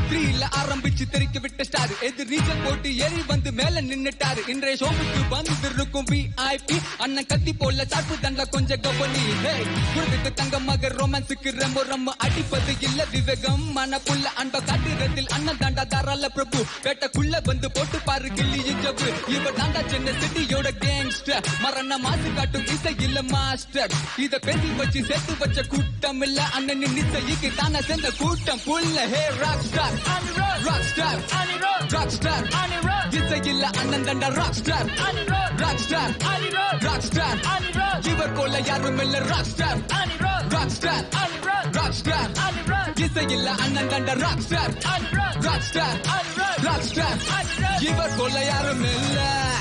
த்ரீல ஆரம்பிச்சு தெரிக்க விட்ட ஸ்டார் எதிர் நீச்சல் போட்டு ஏறி வந்து மேல நின்னுட்டாரு இன்றைய ஷோமுக்கு வந்து இருக்கும் விஐபி அண்ணன் கத்தி போல சாப்பு தண்டா கொஞ்சம் கவனி குடும்பத்து தங்க மகர் ரொமான்ஸுக்கு ரொம்ப ரொம்ப அடிப்பது இல்ல விவேகம் மன புள்ள அன்ப காட்டுறதில் அண்ணன் தாண்டா தாராள பிரபு வேட்டக்குள்ள வந்து போட்டு பாரு கிள்ளி ஜப்பு இவ தாண்டா சென்னை சிட்டியோட கேங்ஸ்டர் மரண மாசு காட்டும் இசை இல்ல மாஸ்டர் இத பேசி வச்சு சேர்த்து வச்ச கூட்டம் இல்ல அண்ணன் நிசைக்கு தானே சேர்ந்த கூட்டம் புல்ல hey rock star rock star rock star இசை இல்ல அண்ணன் தாண்டா rock star rock star rock star இவர் போல யாரும் இல்ல rock star rock star rock star இசை இல்ல அண்ணன் தாண்டா rock star rock star rock star இவர் போல யாரும் இல்ல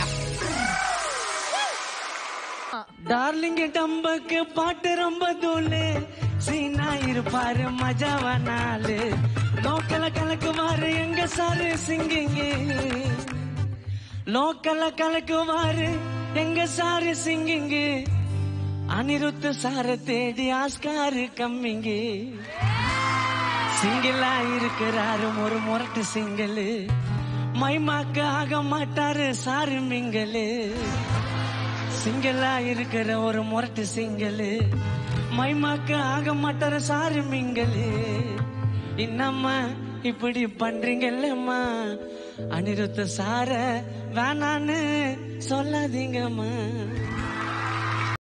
டார்லிங் டம்பக்கு பாட்டு ரொம்ப தூளு சீனா இருப்பாரு மஜாவா நாளு லோக்கல கலக்குவாரு எங்க சாரு சிங்கிங்க லோக்கல கலக்குவாரு எங்க சாரு சிங்கிங்க அனிருத்த சார தேடி ஆஸ்காரு கம்மிங்க சிங்கிளா இருக்கிறாரு ஒரு முரட்டு சிங்கிளு மைமாக்கு ஆக மாட்டாரு சாரு மிங்கலு சிங்கிளா இருக்கிற ஒரு முரட்டு சிங்களு மைமாக்கு ஆக மாட்டார சாரு மிங்களு இன்னம்மா இப்படி பண்றீங்கல்லம்மா அனிருத்த சார வேணான்னு சொல்லாதீங்கம்மா